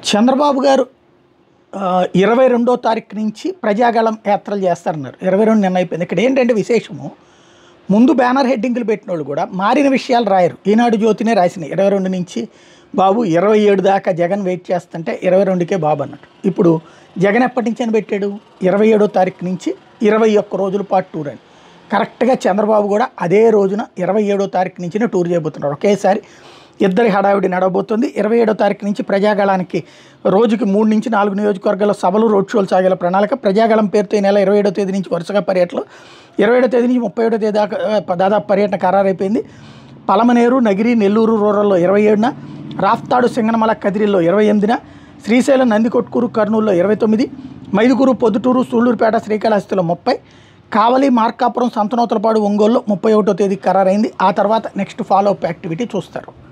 చంద్రబాబు గారు ఆ, ఇరవై రెండో తారీఖు నుంచి ప్రజాగళం యాత్రలు చేస్తారన్నారు ఇరవై రెండు నిన్న అయిపోయింది ఇక్కడ ఏంటంటే విశేషము ముందు బ్యానర్ హెడ్డింగ్లు పెట్టిన వాళ్ళు కూడా మారిన విషయాలు రాయరు ఈనాడు జ్యోతినే రాసినాయి ఇరవై రెండు నుంచి బాబు ఇరవై ఏడు దాకా జగన్ వెయిట్ చేస్తుంటే ఇరవై రెండుకే బాబు అన్నట్టు ఇప్పుడు జగన్ ఎప్పటి నుంచి అని పెట్టాడు ఇరవై ఏడో తారీఖు నుంచి ఇరవై ఒక్క రోజుల పాటు టూర్ అని కరెక్ట్గా చంద్రబాబు కూడా అదే రోజున ఇరవై ఏడో తారీఖు నుంచి టూర్ చేయబోతున్నారు ఒకేసారి ఇద్దరి హడావిడి నడవబోతుంది ఇరవై ఏడో తారీఖు నుంచి ప్రజాగళానికి రోజుకి మూడు నుంచి నాలుగు నియోజకవర్గాల సభలు రోడ్ షోలు సాగేల ప్రణాళిక ప్రజాగళం పేరుతో ఈ నెల ఇరవై ఏడో తేదీ నుంచి వరుసగా పర్యటనలు ఇరవై ఏడో తేదీ నుంచి ముప్పై ఏడో తేదీ దాకా ఆ, దాదాపు పర్యటన ఖరారైపోయింది పలమనేరు నగిరి నెల్లూరు రూరల్లో ఇరవై ఏడున రాఫ్తాడు సింగనమల కదిరిలో ఇరవై ఎనిమిదిన శ్రీశైలం నందికొట్కూరు కర్నూలులో ఇరవై తొమ్మిది మైదుగురు పొద్దుటూరు సూళ్లూరుపేట శ్రీకాళహస్తిలో ముప్పై కావలి మార్కాపురం సంతనోతలపాడు ఒంగోలులో ముప్పై ఒకటో తేదీ ఖరారైంది ఆ తర్వాత నెక్స్ట్ ఫాలో అప్ యాక్టివిటీ చూస్తారు